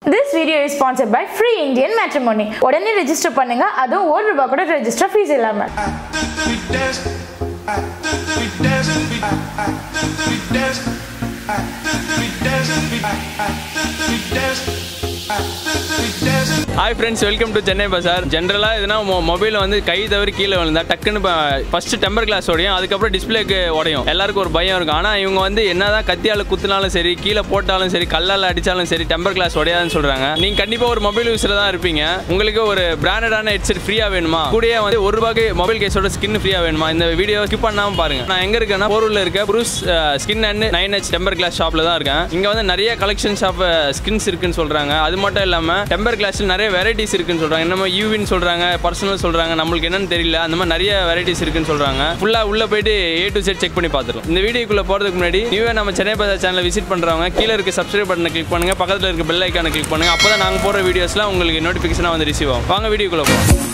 This video is sponsored by Free Indian Matrimony. உடனே register பண்ணுங்க அதுவும் ஒரு ரூபா கூட ரெஜிஸ்டர் ஃபீஸ் இல்லாம We dance, we dance, we dance, we dance, we dance, we dance. Hi friends welcome to Chennai Bazaar ஜென்ரலாக எதுனா மொபைல் வந்து கை தவறி கீழே விழுந்தா டக்குன்னு ஃபஸ்ட்டு டெம்பர் கிளாஸ் உடையும் அதுக்கப்புறம் டிஸ்பிளேக்கு உடையும் எல்லாருக்கும் ஒரு பயம் இருக்கும் ஆனால் இவங்க வந்து என்னதான் கத்தியால் குத்துனாலும் சரி கீழே போட்டாலும் சரி கல்லால் அடித்தாலும் சரி டெம்பர் கிளாஸ் உடையாதுன்னு சொல்கிறாங்க நீங்கள் கண்டிப்பாக ஒரு மொபைல் யூஸில் தான் இருப்பீங்க உங்களுக்கு ஒரு பிராண்டடான ஹெட்செட் ஃப்ரீயாக வேணுமா கூடயே வந்து ஒரு ரூபாய்க்கு மொபைல் கேஸோட ஸ்கின் ஃப்ரீயாக வேணுமா இந்த வீடியோ ஸ்கிப் பண்ணாமல் பாருங்க நான் எங்கே இருக்கேன்னா போரூரில் இருக்க Bruce skin and nine H temper glass ஷாப்பில் தான் இருக்கேன் இங்கே வந்து நிறைய கலெக்ஷன்ஸ் ஆஃப் ஸ்கின்ஸ் இருக்குன்னு சொல்கிறாங்க அது மட்டும் இல்லாமல் டெம்பர் கிளாஸில் நிறைய வெரைட்டிஸ் இருக்குன்னு சொல்கிறாங்க என்னமோ யூவின்னு சொல்கிறாங்க பர்சனல் சொல்கிறாங்க நம்மளுக்கு என்னன்னு தெரியல அந்த மாதிரி நிறைய வெரைட்டிஸ் இருக்குன்னு சொல்கிறாங்க ஃபுல்லாக உள்ளே போயிட்டு ஏ டு செட் செக் பண்ணி பார்த்துருவோம் இந்த வீடியோக்குள்ளே போகிறதுக்கு முன்னாடி நியூவே நம்ம சென்னை பஜார் சேனலை விசிட் பண்ணுறவங்க கீழே இருக்க சப்ஸ்கிரைப் பட்டனை கிளிக் பண்ணுங்கள் பக்கத்தில் இருக்க பெல் ஐக்கானை கிளிக் பண்ணுங்கள் அப்போ தான் நாங்கள் போடுற வீடியோஸ்லாம் உங்களுக்கு நோட்டிஃபிகேஷனாக வந்து ரிசீவ் ஆகும் வாங்க வீடியோக்குள்ளே போவோம்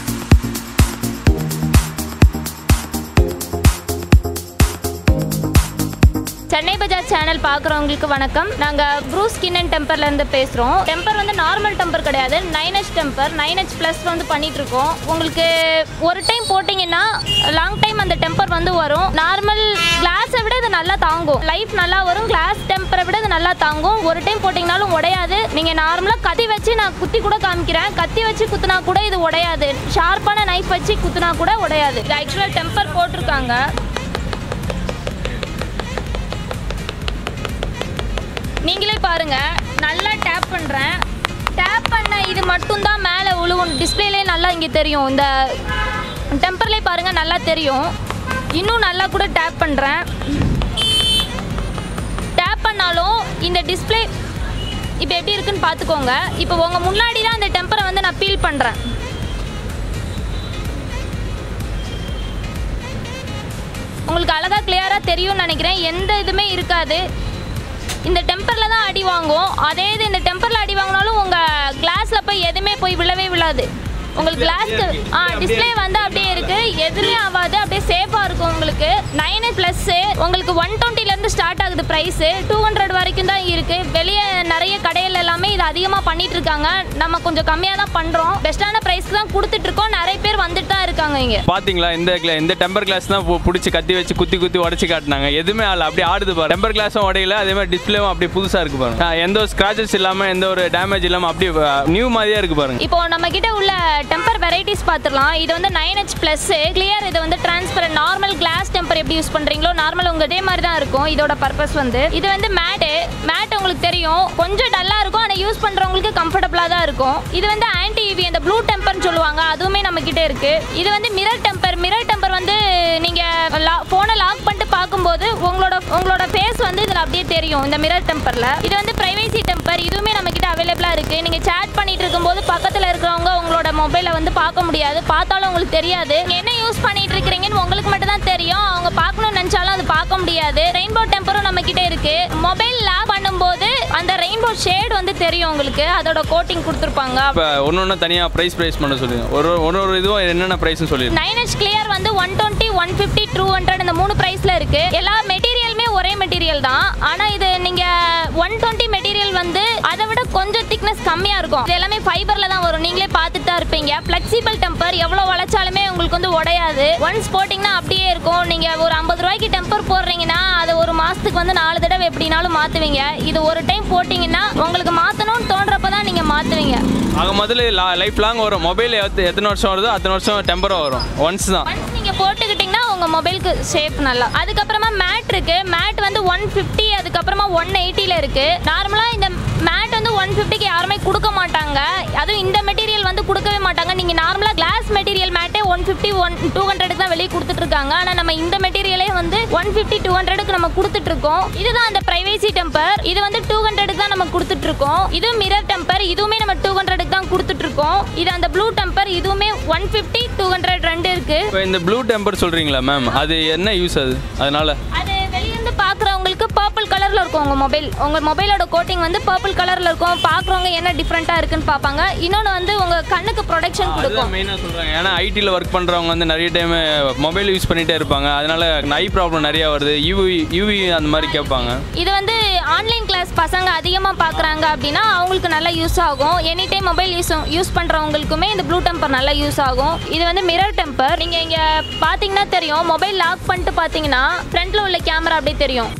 சென்னை பஜார் சேனல் பார்க்குறவங்களுக்கு வணக்கம் நாங்கள் ப்ரூஸ் ஸ்கின் அண்ட் டெம்பர்லேருந்து பேசுகிறோம் டெம்பர் வந்து நார்மல் டெம்பர் கிடையாது nine H temper nine H plus வந்து பண்ணிட்டு இருக்கோம் உங்களுக்கு ஒரு டைம் போட்டிங்கன்னா லாங் டைம் அந்த டெம்பர் வந்து வரும் நார்மல் கிளாஸை விட இது நல்லா தாங்கும் லைஃப் நல்லா வரும் கிளாஸ் டெம்பரை விட இது நல்லா தாங்கும் ஒரு டைம் போட்டிங்கனாலும் உடையாது நீங்கள் நார்மலாக கத்தி வச்சு நான் குத்தி கூட காமிக்கிறேன் கத்தி வச்சு குத்துனா கூட இது உடையாது ஷார்ப்பான நைஃப் வச்சு குத்துனா கூட உடையாது இது ஆக்சுவலாக டெம்பர் போட்டிருக்காங்க நீங்களே பாருங்க நல்லா டேப் பண்ணுறேன் டேப் பண்ண இது மட்டும்தான் மேலே உழுவும் டிஸ்பிளேலே நல்லா இங்கே தெரியும் இந்த டெம்பர்லேயே பாருங்க நல்லா தெரியும் இன்னும் நல்லா கூட டேப் பண்ணுறேன் டேப் பண்ணாலும் இந்த டிஸ்பிளே இப்போ எப்படி இருக்குன்னு பார்த்துக்கோங்க இப்போ உங்கள் முன்னாடி தான் அந்த டெம்பரை வந்து நான் ஃபீல் பண்ணுறேன் உங்களுக்கு அழகாக கிளியராக தெரியும்னு நினைக்கிறேன் எந்த இதுவுமே இருக்காது இந்த டெம்பரில் தான் அடி வாங்கும் அதே இது இந்த டெம்பரில் அடி வாங்கினாலும் உங்கள் கிளாஸில் போய் எதுவுமே போய் விழவே விழாது உங்களுக்கு கிளாஸ்க்கு ஆ டிஸ்பிளே வந்து அப்படியே இருக்கு எதுலேயும் ஆகாது அப்படியே சேஃபாக இருக்கும் உங்களுக்கு நைன் ப்ளஸ்ஸு உங்களுக்கு ஒன் டுவெண்ட்டிலேருந்து ஸ்டார்ட் ஆகுது ப்ரைஸு டூ ஹண்ட்ரட் வரைக்கும் தான் இருக்குது வெளியே நிறைய கடையில் எல்லாமே இது அதிகமாக பண்ணிட்டு இருக்காங்க நம்ம கொஞ்சம் கம்மியாக தான் பண்ணுறோம் பெஸ்ட்டான ப்ரைஸ்க்கு தான் கொடுத்துட்டு இருக்கோம் நிறைய பேர் வந்துட்டு தான் இருக்காங்க இங்கே பாத்தீங்களா இந்த gla- இந்த டெம்பர் கிளாஸ் தான் பு- பிடிச்சி கத்தி வச்சு குத்தி குத்தி உடச்சி காட்டினாங்க எதுவுமே ஆகல அப்படியே ஆடுது பாரு டெம்பர் கிளாஸும் உடையல அதே மாதிரி டிஸ்பிளேவும் அப்படியே புதுசா இருக்கு பாருங்க ஆ, எந்த ஒரு ஸ்கிராச்சஸ் இல்லாம எந்த ஒரு டேமேஜ் இல்லாம அப்படியே நியூ மாதிரியே இருக்கு பாருங்க இப்போ நம்ம கிட்ட உள்ள டெம்பர் வெரைட்டிஸ் பார்த்துடலாம் இது வந்து நைன் ஹெச் ப்ளஸ் கிளியர் இது வந்து டிரான்ஸ்பரண்ட் நார்மல் கிளாஸ் டெம்பர் எப்படி யூஸ் பண்றீங்களோ நார்மல் உங்க இதே மாதிரி தான் இருக்கும் இதோட பர்பஸ் வந்து இது வந்து மேட்டு மேட் உங்களுக்கு தெரியும் கொஞ்சம் டல்லா இருக்கும் ஆனால் யூஸ் பண்றவங்களுக்கு கம்ஃபர்டபுளாக தான் இருக்கும் இது வந்து ஆன்டி யூவி அந்த ப்ளூ டெம்பர்னு சொல்லுவாங்க அதுவுமே நம்ம கிட்ட இருக்கு இது வந்து மிரர் டெம்பர் மிரர் டெம்பர் வந்து நீங்க போனை லாக் பண்ணிட்டு பார்க்கும்போது உங்களோட உங்களோட ஃபேஸ் வந்து இதில் அப்படியே தெரியும் இந்த மிரர் டெம்பரில் இது வந்து பிரைவேசி டெம்பர் இதுவுமே நம்ம கிட்ட அவைலபிளாக இருக்கு நீங்க சேட் பண்ணிட்டு இருக்கும்போது பக்கத்தில் இருக்கிறவங்க உங்களோட மொபைலை வந்து பார்க்க முடியாது பார்த்தாலும் உங்களுக்கு தெரியாது நீங்க என்ன யூஸ் பண்ணிட்டு இருக்கிறீங்கன்னு உங்களுக்கு மட்டும் தான் தெரியும் அவங்க பார்க்கணும்னு நினைச்சாலும் அது பார்க்க முடியாது ரெயின்போ டெம்பரும் நம்ம கிட்ட இருக்கு மொபைல் லாக் பண்ணும்போது அந்த ரெயின்போ ஷேட் வந்து தெரியும் உங்களுக்கு அதோட கோட்டிங் கொடுத்துருப்பாங்க இப்போ ஒன்று ஒன்று தனியாக ப்ரைஸ் ப்ரைஸ் பண்ண சொல்லுங்க ஒரு ஒரு ஒரு இதுவும் என்னென்ன ப்ரைஸ்னு சொல்லிடுங்க நைன் ஹெச் கிளியர் வந்து one twenty one fifty two hundred இந்த மூணு ப்ரைஸில் இருக்கு எல்லா மெட்டீரியலுமே ஒரே மெட்டீரியல் தான் ஆனால் இது நீங்கள் ஒன் டுவெண்ட்டி மெட்டீரியல் வந்து அதை விட கொஞ்சம் திக்னஸ் கம்மியாக இருக்கும் இது எல்லாமே ஃபைபரில் தான் வரும் நீங்களே பார்த்துட்டு தான் இருப்பீங்க ஃப்ளெக்சிபிள் டெம்பர் எவ்வளோ வளைச்சாலுமே உங்களுக்கு வந்து உடையாது ஒன்ஸ் போட்டிங்கன்னா அப்படியே இருக்கும் நீங்கள் ஒரு ஐம்பது ரூபாய்க்கு டெம்பர் போடுறீங்கன்னா அது ஒரு மாதத்துக்கு வந்து நாலு தடவை எப்படினாலும் மாற்றுவீங்க இது ஒரு டைம் போட்டிங்கன்னா உங்களுக்கு மாற்றணும்னு தோன்றப்ப தான் நீங்கள் மாற்றுவீங்க ஆக முதல்ல லைஃப் லாங் வரும் மொபைல் எத்தனை வருஷம் வருதோ அத்தனை வருஷம் டெம்பரும் வரும் ஒன்ஸ் தான் ஒன்ஸ் நீங்க போட்டுக்கிட்டீங்கன்னா உங்க மொபைலுக்கு ஷேப் நல்லா அதுக்கப்புறமா மேட் இருக்கு மேட் வந்து ஒன் ஃபிஃப்டி அதுக்கப்புறமா ஒன் எயிட்டில இருக்கு நார்மலா இந்த மேட் வந்து ஒன் ஃபிஃப்டிக்கு யாருமே கொடுக்க மாட்டாங்க அதுவும் இந்த மெட்டீரியல் வந்து கொடுக்கவே மாட்டாங்க நீங்க நார்மலா கிளாஸ் மெட்டீரியல் மேட்டே ஒன் ஃபிஃப்டி ஒன் டூ ஹண்ட்ரடுக்கு தான் வெளியே கொடுத்துட்டு இருக்காங்க ஆனா நம்ம இந்த மெட்டீரியலே வந்து ஒன் ஃபிஃப்டி டூ ஹண்ட்ரடுக்கு நம்ம கொடுத்துட்டு இருக்கோம் இதுதான் அந்த பிரைவேசி டெம்பர் இது வந்து டூ ஹண்ட்ரடுக்கு தான் நம்ம கொடுத்துட்டு இருக்கோம் இது மிரர் டெம்பர் இதுவுமே நம்ம டூ ஹண்ட்ரடுக்கு தான் கொடுத்துட்டு இருக்கோம் இது அந்த ப்ளூ டெம்பர் இதுவுமே ஒன் ஃபிஃப்டி டூ ஹண்ட்ரட் ரெண்டு இருக்கு இப்போ இந்த ப்ளூ டெம்பர் சொல்கிறீங்களா மேம் அது என்ன யூஸ் அது அதனால அது வெளியிருந்து பார்க்குறவங்களுக்கு பர்பிள் பர்பிள் கலரில் இருக்கும் உங்கள் மொபைல் உங்கள் மொபைலோட கோட்டிங் வந்து பர்பிள் கலரில் இருக்கும் பார்க்குறவங்க என்ன டிஃப்ரெண்ட்டாக இருக்குன்னு பார்ப்பாங்க இன்னொன்று வந்து உங்கள் கண்ணுக்கு ப்ரொடெக்ஷன் அதுதான் கொடுக்கும் மெயினாக சொல்கிறாங்க ஏன்னா ஐடியில் ஒர்க் பண்ணுறவங்க வந்து நிறைய டைம் மொபைல் யூஸ் பண்ணிகிட்டே இருப்பாங்க அதனால ஐ ப்ராப்ளம் நிறையா வருது யூவி யூவி அந்த மாதிரி கேட்பாங்க இது வந்து ஆன்லைன் கிளாஸ் பசங்க அதிகமாக பார்க்குறாங்க அப்படின்னா அவங்களுக்கு நல்லா யூஸ் ஆகும் any time mobile use use பண்ணுறவங்களுக்குமே இந்த ப்ளூ டெம்பர் நல்லா யூஸ் ஆகும் இது வந்து மிரர் டெம்பர் நீங்கள் இங்கே பார்த்தீங்கன்னா தெரியும் மொபைல் லாக் பண்ணிட்டு பார்த்தீங்கன்னா ஃப்ரண்ட்டில் உள்ள கேமரா அப்படியே தெரியும்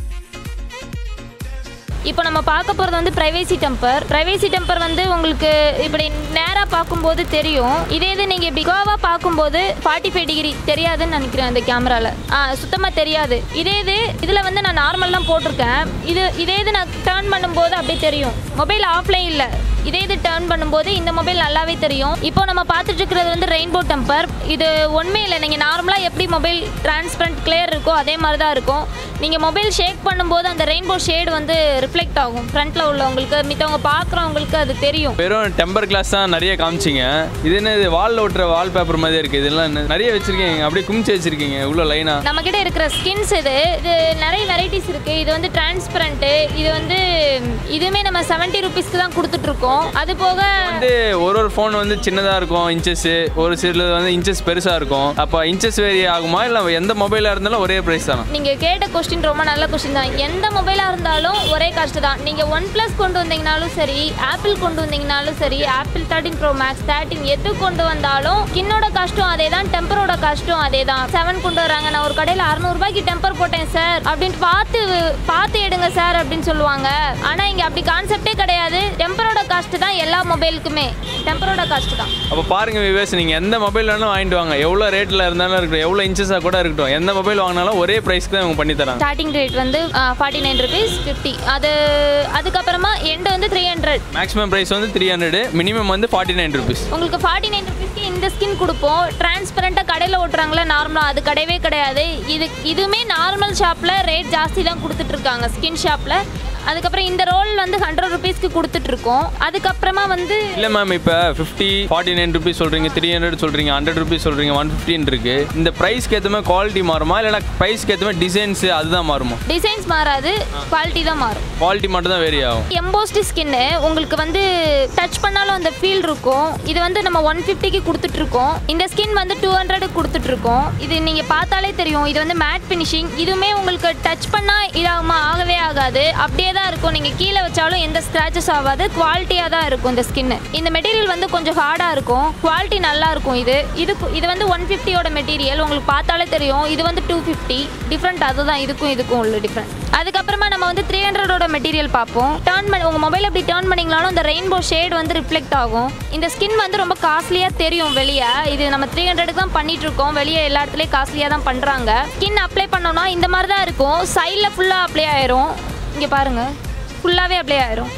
இப்போ நம்ம பார்க்க போகிறது வந்து ப்ரைவேசி டெம்பர் ப்ரைவேசி டெம்பர் வந்து உங்களுக்கு இப்படி நேராக பார்க்கும்போது தெரியும் இதே இது நீங்கள் இப்படி கோவா பார்க்கும்போது ஃபார்ட்டி ஃபைவ் டிகிரி தெரியாதுன்னு நினைக்கிறேன் இந்த கேமராவில் ஆ சுத்தமாக தெரியாது இதே இது இதில் வந்து நான் நார்மல் தான் போட்டிருக்கேன் இது இதே இது நான் டேர்ன் பண்ணும்போது அப்படியே தெரியும் மொபைல் ஆஃப்லைன் இல்லை இதே இது டேர்ன் பண்ணும்போது இந்த மொபைல் நல்லாவே தெரியும் இப்போ நம்ம பார்த்துட்டு இருக்கிறது வந்து ரெயின்போ டெம்பர் இது ஒன்றுமே இல்லை நீங்கள் நார்மலாக எப்படி மொபைல் டிரான்ஸ்பரண்ட் கிளியர் இருக்கோ அதே மாதிரி தான் இருக்கும் நீங்கள் மொபைல் ஷேக் பண்ணும்போது அந்த ரெயின்போ ஷேடு வந்து ரிஃப்ளெக்ட் ஆகும் ஃப்ரண்ட்டில் உள்ளவங்களுக்கு மித்தவங்க பார்க்குறவங்களுக்கு அது தெரியும் வெறும் டெம்பர் கிளாஸ் தான் நிறைய காமிச்சிங்க இது என்ன இது வாலில் ஒட்டுற வால் பேப்பர் மாதிரி இருக்குது இதெல்லாம் என்ன நிறைய வச்சுருக்கீங்க அப்படியே குமிச்சு வச்சுருக்கீங்க இவ்வளோ லைனாக நம்ம கிட்ட இருக்கிற ஸ்கின்ஸ் இது இது நிறைய வெரைட்டிஸ் இருக்கு இது வந்து டிரான்ஸ்பரண்ட்டு இது வந்து இதுவுமே நம்ம செவன்ட்டி ருபீஸ்க்கு தான் கொடுத்துட்டு இருக்கோம் அது போக வந்து ஒரு ஒரு ஃபோன் வந்து சின்னதாக இருக்கும் இன்ச்சஸ் ஒரு சிலது வந்து இன்ச்சஸ் பெருசாக இருக்கும் அப்போ இன்ச்சஸ் வேரி ஆகுமா இல்லை எந்த மொபைலாக இருந்தாலும் ஒரே ப்ரைஸ் தானா நீங்க கேட்ட கொஸ்டின் ரொம்ப நல்ல கொஸ்டின் தான் எந்த மொபைலா இருந்தாலும் ஒரே காஸ்ட் தான் நீங்க ஒன் பிளஸ் கொண்டு வந்தீங்கனாலும் சரி ஆப்பிள் கொண்டு வந்தீங்கனாலும் சரி Apple thirteen pro max thirteen எது கொண்டு வந்தாலும் கின்னோட காஸ்ட்டும் அதே தான் டெம்பரோட காஸ்ட்டும் அதே தான் செவன் கொண்டு வராங்க நான் ஒரு கடையில் அறுநூறுபாய்க்கு டெம்பர் போட்டேன் சார் அப்படின்ட்டு பார்த்து பார்த்து எடுங்க சார் அப்படின்னு சொல்லுவாங்க ஆனா இங்க அப்படி கான்செப்டே கிடையாது டெம்பரோட காஸ்ட் தான் எல்லா மொபைலுக்குமே டெம்பரோட காஸ்ட் தான் அப்போ பாருங்க விவேஸ் நீங்கள் எந்த மொபைல் வேணாலும் வாங்கிட்டு வாங்க எவ்வளோ ரேட்டில் இருந்தாலும் இருக்கட்டும் எவ்வளோ இன்ச்சஸாக கூட இருக்கட்டும் எந்த மொபைல் வாங்கினாலும் ஒரே ப்ரைஸ்க்கு தான் இவங்க பண்ணி தராங்க ஸ்டார்டிங் ரேட் வந்து ஃபார்ட்டி நைன் ருபீஸ் ஃபிஃப்டி அது அதுக்கப்புறமா எண்டு வந்து த்ரீ ஹண்ட்ரட் மேக்ஸிமம் ப்ரைஸ் வந்து த்ரீ ஹண்ட்ரடு மினிமம் வந்து ஃபார்ட்டி நைன் ருபீஸ் உங்களுக்கு ஃபார்ட்டி நைன் ருபீஸ்க்கு இந்த ஸ்கின் கொடுப்போம் டிரான்ஸ்பரண்ட்டாக கடையில் ஓட்டுறாங்களா நார்மலாக அது கிடையவே கிடையாது இது இதுவுமே நார்மல் ஷாப்பில் ரேட் ஜாஸ்தி தான் கொடுத்துட்ருக்காங்க ஸ்கின் ஷாப்பில் அதுக்கப்புறம் இந்த ரோல் வந்து ஹண்ட்ரட் ருபீஸ்க்கு கொடுத்துட்ருக்கோம் அதுக்கப்புறமா வந்து இல்லை மேம் இப்போ ஃபிஃப்டி ஃபார்ட்டி நைன் ருபீஸ் சொல்கிறீங்க த்ரீ ஹண்ட்ரட் சொல்கிறீங்க ஹண்ட்ரட் ருபீஸ் சொல்கிறீங்க ஒன் ஃபிஃப்டின் இருக்கு இந்த ப்ரைஸ்க்கு ஏற்ற மாதிரி குவாலிட்டி மாறுமா இல்லைனா ப்ரைஸ்க்கு ஏற்ற மாதிரி டிசைன்ஸ் அதுதான் மாறுமா டிசைன்ஸ் மாறாது குவாலிட்டி தான் மாறும் குவாலிட்டி மட்டும் தான் வேரி ஆகும் எம்போஸ்டு ஸ்கின்னு உங்களுக்கு வந்து டச் பண்ணாலும் அந்த ஃபீல் இருக்கும் இது வந்து நம்ம ஒன் ஃபிஃப்டிக்கு கொடுத்துட்ருக்கோம் இந்த ஸ்கின் வந்து டூ ஹண்ட்ரடுக்கு கொடுத்துட்ருக்கோம் இது நீங்கள் பார்த்தாலே தெரியும் இது வந்து மேட் ஃபினிஷிங் இதுவுமே உங்களுக்கு டச் பண்ணால் இதாகுமா ஆகவே ஆகாது அப்படியே தான் இருக்கும் நீங்கள் கீழே வச்சாலும் எந்த ஸ்க்ராச்சஸ் ஆகாது குவாலிட்டியாக தான் இருக்கும் இந்த ஸ்கின்னு இந்த மெட்டீரியல் வந்து கொஞ்சம் ஹார்டாக இருக்கும் குவாலிட்டி நல்லா இருக்கும் இது இது இது வந்து ஒன் ஃபிஃப்டியோட மெட்டீரியல் உங்களுக்கு பார்த்தாலே தெரியும் இது வந்து டூ ஃபிஃப்டி டிஃப்ரெண்ட் அதுதான் இதுக்கும் இதுக்கும் உள்ள டிஃப்ரெண்ட் அதுக்கப்புறமா நம்ம வந்து த்ரீ ஹண்ட்ரடோட மெட்டீரியல் பார்ப்போம் டர்ன் பண்ணி உங்கள் மொபைல் அப்படி டர்ன் பண்ணிங்களாலும் அந்த ரெயின்போ ஷேட் வந்து ரிஃப்ளெக்ட் ஆகும் இந்த ஸ்கின் வந்து ரொம்ப காஸ்ட்லியாக தெரியும் வெளியே இது நம்ம த்ரீ ஹண்ட்ரடுக்கு தான் பண்ணிட்டு இருக்கோம் வெளியே எல்லா இடத்துலையும் காஸ்ட்லியாக தான் பண்ணுறாங்க ஸ்கின் அப்ளை பண்ணோம்னா இந்த மாதிரி தான் இருக்கும் சைடில் ஃபுல்லாக அப்ளை ஆயிரும் இங்கே பாருங்க ஃபுல்லாகவே அப்ளை ஆயிரும்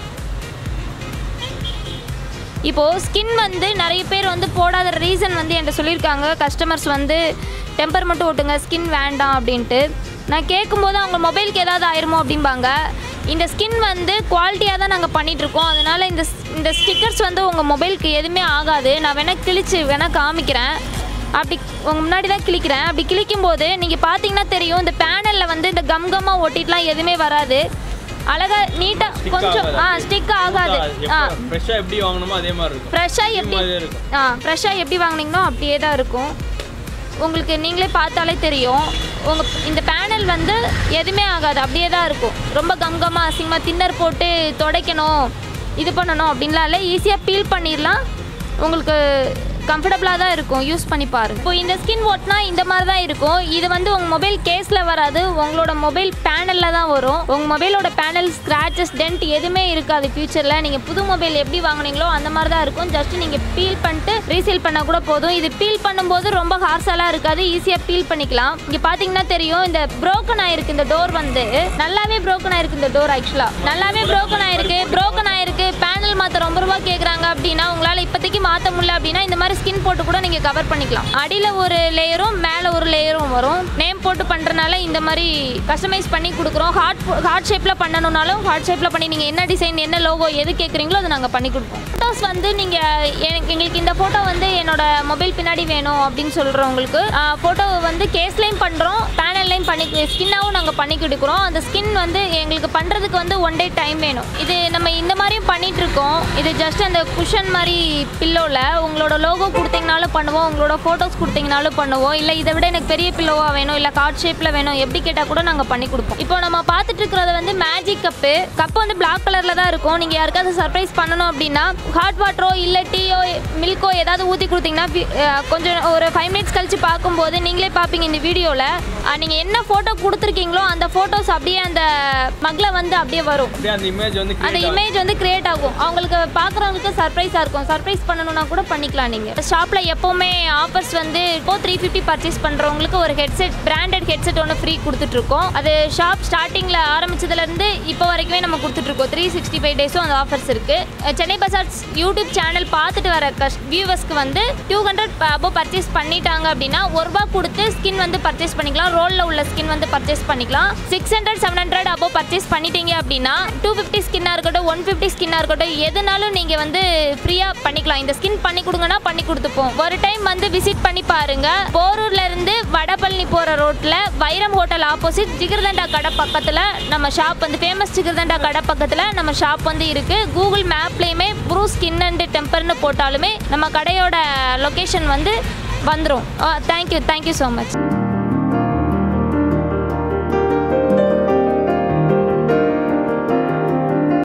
இப்போது ஸ்கின் வந்து நிறைய பேர் வந்து போடாத ரீசன் வந்து என்கிட்ட சொல்லியிருக்காங்க கஸ்டமர்ஸ் வந்து டெம்பர் மட்டும் ஓட்டுங்க ஸ்கின் வேண்டாம் அப்படின்ட்டு நான் கேட்கும்போது அவங்க மொபைலுக்கு ஏதாவது ஆயிருமோ அப்படிம்பாங்க இந்த ஸ்கின் வந்து குவாலிட்டியாக தான் நாங்கள் பண்ணிகிட்ருக்கோம் அதனால் இந்த இந்த ஸ்டிக்கர்ஸ் வந்து உங்கள் மொபைலுக்கு எதுவுமே ஆகாது நான் வேணால் கிழிச்சு வேணால் காமிக்கிறேன் அப்படி உங்கள் முன்னாடி தான் கிளிக்கிறேன் அப்படி கிளிக்கும் போது நீங்கள் பார்த்தீங்கன்னா தெரியும் இந்த பேனலில் வந்து இந்த கம் கம்மாக ஒட்டிட்டுலாம் எதுவுமே வராது அழகா நீட்டாக கொஞ்சம் ஆ ஸ்டிக் ஆகாது ஆ ஃப்ரெஷ்ஷாக எப்படி வாங்கணுமோ அதே மாதிரி இருக்கும் ஃப்ரெஷ்ஷாக எப்படி மாதிரியே இருக்கும். ஆ ஃப்ரெஷ்ஷாக எப்படி வாங்குனீங்களோ அப்படியே தான் இருக்கும் உங்களுக்கு நீங்களே பார்த்தாலே தெரியும் உங்கள் இந்த பேனல் வந்து எதுவுமே ஆகாது அப்படியே தான் இருக்கும் ரொம்ப கம்கமாக அசிங்கமாக தின்னர் போட்டு துடைக்கணும் இது பண்ணணும் அப்படின்லாம் இல்லை ஈஸியாக பீல் பண்ணிடலாம் உங்களுக்கு கம்ஃபர்டபுளாக தான் இருக்கும் யூஸ் பண்ணி பாருங்க இப்போ இந்த ஸ்கின் ஒட்டினா இந்த மாதிரி தான் இருக்கும் இது வந்து உங்கள் மொபைல் கேஸில் வராது உங்களோட மொபைல் பேனலில் தான் வரும் உங்கள் மொபைலோட பேனல் ஸ்க்ராச்சஸ் டென்ட் எதுவுமே இருக்காது ஃபியூச்சரில் நீங்கள் புது மொபைல் எப்படி வாங்குனீங்களோ அந்த மாதிரி தான் இருக்கும் ஜஸ்ட் நீங்கள் பீல் பண்ணிட்டு ரீசேல் பண்ணால் கூட போதும் இது பீல் பண்ணும்போது ரொம்ப ஹார்ஸாலாம் இருக்காது ஈஸியாக பீல் பண்ணிக்கலாம் இங்கே பார்த்தீங்கன்னா தெரியும் இந்த broken ஆயிருக்கு இந்த டோர் வந்து நல்லாவே broken ஆயிருக்கு இந்த டோர் ஆக்சுவலாக நல்லாவே broken ஆயிருக்கு broken ஆயிருக்கு பேனல் மாற்ற ரொம்ப ரூபா கேட்குறாங்க அப்படின்னா உங்களால் இப்போதைக்கு மாற்ற முடியல அப்படின்னா இந்த மாதிரி ஸ்கின் போட்டு கூட நீங்கள் கவர் பண்ணிக்கலாம் அடியில் ஒரு லேயரும் மேலே ஒரு லேயரும் வரும் நேம் போட்டு பண்ணுறனால இந்த மாதிரி கஸ்டமைஸ் பண்ணி கொடுக்குறோம் ஹார்ட் ஹார்ட் ஷேப்பில் பண்ணணும்னாலும் ஹார்ட் ஷேப்பில் பண்ணி நீங்கள் என்ன டிசைன் என்ன லோகோ எது கேட்குறீங்களோ அதை நாங்கள் பண்ணி கொடுப்போம் ஃபோட்டோஸ் வந்து நீங்கள் எனக்கு எங்களுக்கு இந்த ஃபோட்டோ வந்து என்னோட மொபைல் பின்னாடி வேணும் அப்படின்னு சொல்கிறவங்களுக்கு ஃபோட்டோ வந்து கேஸ்லேயும் பண்ணுறோம் பேனல்லையும் பண்ணி ஸ்கின்னாகவும் நாங்கள் பண்ணி கொடுக்குறோம் அந்த ஸ்கின் வந்து எங்களுக்கு பண்ணுறதுக்கு வந்து ஒன் டே டைம் வேணும் இது நம்ம இந்த மாதிரியும் பண்ணிட்டு இருக்கோம் இது ஜஸ்ட் அந்த குஷன் மாதிரி பில்லோவில் உங்களோட லோகோ கொடுத்தீங்கனாலும் பண்ணுவோம் உங்களோட ஃபோட்டோஸ் கொடுத்தீங்கனாலும் பண்ணுவோம் இல்லை இதை விட எனக்கு பெரிய பில்லோவாக வேணும் இல்லை கார்ட் ஷேப்பில் வேணும் எப்படி கேட்டால் கூட நாங்கள் பண்ணி கொடுப்போம் இப்போ நம்ம பார்த்துட்டு இருக்கிறது வந்து மேஜிக் கப்பு கப்பு வந்து பிளாக் கலரில் தான் இருக்கும் நீங்கள் யாருக்காவது சர்ப்ரைஸ் பண்ணணும் அப்படின்னா ஹாட் வாட்டரோ இல்லை டீயோ மில்க்கோ ஏதாவது ஊற்றி கொடுத்தீங்கன்னா வி- அஹ் கொஞ்சம் ஒரு ஃபைவ் மினிட்ஸ் கழிச்சு பார்க்கும்போது நீங்களே பார்ப்பீங்க இந்த வீடியோவில் நீங்கள் என்ன ஃபோட்டோ கொடுத்துருக்கீங்களோ அந்த ஃபோட்டோஸ் அப்படியே அந்த மகில் வந்து அப்படியே வரும் அப்படியே அந்த இமேஜ் வந்து அந்த create ஆகும். இமேஜ் வந்து கிரியேட் ஆகும் அவங்களுக்கு பார்க்குறவங்களுக்கு சர்ப்ரைஸாக இருக்கும் சர்ப்ரைஸ் பண்ணணும்னா கூட பண்ணிக்கலாம் நீங்கள் ஷாப்பில் எப்போவுமே ஆஃபர்ஸ் வந்து இப்போ த்ரீ ஃபிஃப்டி பர்ச்சேஸ் பண்ணுறவங்களுக்கு ஒரு ஹெட்செட் பிராண்டட் ஹெட்செட் ஒன்று ஃப்ரீ கொடுத்துட்ருக்கோம் அது ஷாப் ஸ்டார்டிங்கில் ஆரம்பிச்சதுலேருந்து இப்போ வரைக்குமே நம்ம கொடுத்துட்ருக்கோம் த்ரீ சிக்ஸ்டி ஃபைவ் டேஸும் அந்த ஆஃபர்ஸ் இருக்குது சென்னை பசார்ஸ் யூடியூப் சேனல் பார்த்துட்டு வர கஸ் வியூவர்ஸ்க்கு வந்து டூ ஹண்ட்ரட் அபோவ் பர்ச்சேஸ் பண்ணிட்டாங்க அப்படின்னா ஒரு ரூபா கொடுத்து ஸ்கின் வந்து பர்ச்சேஸ் பண்ணிக்கலாம் ரோலில் உள்ள ஸ்கின் வந்து பர்ச்சேஸ் பண்ணிக்கலாம் six hundred seven hundred above purchase பண்ணிட்டீங்க அப்படின்னா டூ ஃபிஃப்டி ஸ்கின்னாக இருக்கட்டும் ஒன் ஃபிஃப்டி ஸ்கின்னாக இருக்கட்டும் எதுனாலும் நீங்கள் வந்து ஃப்ரீயாக பண்ணிக்கலாம் இந்த ஸ்கின் பண்ணி கொடுங்கன்னா பண்ணி கொடுத்துப்போம் ஒரு டைம் வந்து விசிட் பண்ணி பாருங்க போரூர்ல இருந்து வடபழனி போகிற ரோட்டில் வைரம் ஹோட்டல் ஆப்போசிட் ஜிகிர்தண்டா கடை பக்கத்தில் நம்ம ஷாப் வந்து ஃபேமஸ் ஜிகிர்தண்டா கடை பக்கத்தில் நம்ம ஷாப் வந்து இருக்குது கூகுள் மேப்லேயுமே ப்ரூ ஸ்கின் அண்ட் டெம்பர்னு போட்டாலுமே நம்ம கடையோட லொக்கேஷன் வந்து வந்துடும் தேங்க்யூ தேங்க்யூ ஸோ மச்